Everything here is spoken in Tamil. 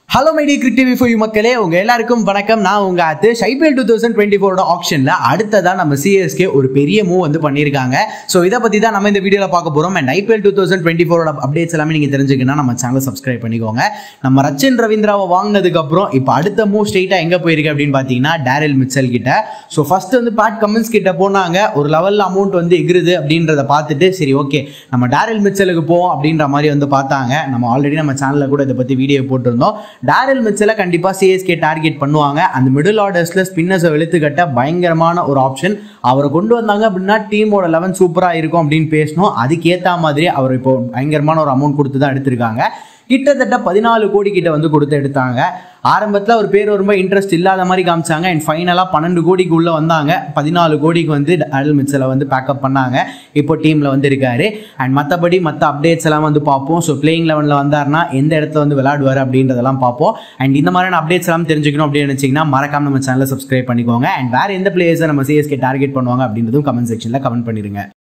hello mighty cric TV four மக்களே உங்க எல்லாருக்கும் வணக்கம் நான் உங்க ஆத்து ஐபிஎல் டூ தௌசண்ட் டுவெண்ட்டி ஃபோரோட ஆப்ஷன்ல அடுத்ததா நம்ம சிஎஸ்கே ஒரு பெரிய மூவ் வந்து பண்ணியிருக்காங்க ஸோ இதை பத்தி தான் நம்ம இந்த வீடியோல பார்க்க போறோம் and IPL two thousand twenty ஃபோரோட அப்டேட்ஸ் எல்லாமே நீங்க தெரிஞ்சுக்கணும் நம்ம சேனல் சப்ஸ்கிரைப் பண்ணிக்கோங்க நம்ம ரச்சின் ரவீந்திராவை வாங்கினதுக்கு அப்புறம் இப்போ அடுத்த மூவ் ஸ்ட்ரெயிட்டா எங்க போயிருக்கு அப்படின்னு பாத்தீங்கன்னா டேரில் மிச்சல் கிட்ட ஸோ ஃபர்ஸ்ட் வந்து பேட் கமின்ஸ் கிட்ட போனாங்க ஒரு லெவல்ல அமௌண்ட் வந்து எகிருது அப்படின்றத பார்த்துட்டு சரி ஓகே நம்ம டேரில் மிச்சலுக்கு போவோம் அப்படின்ற மாதிரி வந்து பார்த்தாங்க நம்ம ஆல்ரெடி நம்ம சேனல்ல கூட இதை பத்தி வீடியோ போட்டிருந்தோம் டேரில் மிச்சலை கண்டிப்பாக சிஎஸ்கே டார்கெட் பண்ணுவாங்க அந்த மிடில் ஆர்டர்ஸில் ஸ்பின்னர்ஸை வெளுத்துக்கட்ட பயங்கரமான ஒரு ஆப்ஷன் அவரை கொண்டு வந்தாங்க அப்படின்னா டீமோட லெவன் சூப்பராக இருக்கும் அப்படின்னு பேசணும் அதுக்கேற்ற மாதிரி அவர் இப்போ பயங்கரமான ஒரு அமௌண்ட் கொடுத்து தான் எடுத்திருக்காங்க கிட்டத்தட்ட பதினாலு கோடி கிட்ட வந்து கொடுத்து எடுத்தாங்க ஆரம்பத்தில் ஒரு பேர் ரொம்ப இன்ட்ரெஸ்ட் இல்லாத மாதிரி காமிச்சாங்க அண்ட் ஃபைனலாக பன்னெண்டு கோடிக்கு உள்ளே வந்தாங்க பதினாலு கோடிக்கு வந்து அடல் மிச்சலை வந்து பேக்கப் பண்ணாங்க இப்போ டீமில் வந்து இருக்காரு அண்ட் மற்றபடி மற்ற அப்டேட்ஸ் எல்லாம் வந்து பார்ப்போம் ஸோ பிளேயிங் லெவனில் வந்தார்னா எந்த இடத்துல வந்து விளையாடுவார் அப்படின்றதெல்லாம் பார்ப்போம் அண்ட் இந்த மாதிரியான அப்டேட்ஸ் எல்லாம் தெரிஞ்சுக்கணும் அப்படின்னு நினச்சிங்கன்னா மறக்காம நம்ம சேனலை சப்ஸ்கிரைப் பண்ணிக்கோங்க அண்ட் வேறு எந்த பிளேயர்ஸை நம்ம சிஎஸ்கே டார்கெட் பண்ணுவாங்க அப்படின்றதும் கமெண்ட் செக்ஷனில் கமெண்ட் பண்ணிடுங்க